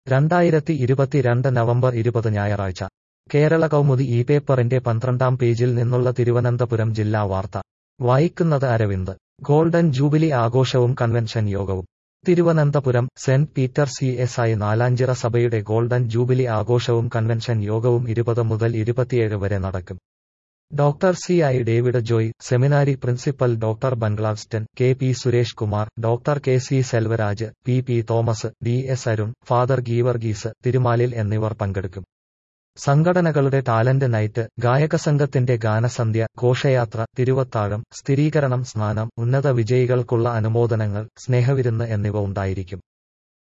രണ്ടായിരത്തി ഇരുപത്തിരണ്ട് നവംബർ ഇരുപത് ഞായറാഴ്ച കേരള കൗമുദി ഈ പേപ്പറിന്റെ പന്ത്രണ്ടാം പേജിൽ നിന്നുള്ള തിരുവനന്തപുരം ജില്ലാ വാർത്ത വായിക്കുന്നത് അരവിന്ദ് ഗോൾഡൻ ജൂബിലി ആഘോഷവും കൺവെൻഷൻ യോഗവും Thiruvananthapuram Saint Peter C S I Nalanchira സഭയുടെ ഗോൾഡൻ ജൂബിലി ആഘോഷവും കൺവെൻഷൻ യോഗവും ഇരുപത് മുതൽ ഇരുപത്തിയേഴ് വരെ നടക്കും doctor C I David Joy seminary principal doctor ബൻഗ്ലാവ്സ്റ്റൻ K P Suresh Kumar doctor K C Selvaraj P P Thomas D S Arun father Geevarghese Thirumalil എന്നിവർ പങ്കെടുക്കും സംഘടനകളുടെ ടാലന്റ് നൈറ്റ് ഗായകസംഘത്തിന്റെ ഗാനസന്ധ്യ ഘോഷയാത്ര തിരുവത്താഴം സ്ഥിരീകരണം സ്നാനം ഉന്നത വിജയികൾക്കുള്ള അനുമോദനങ്ങൾ സ്നേഹവിരുന്ന് എന്നിവ ഉണ്ടായിരിക്കും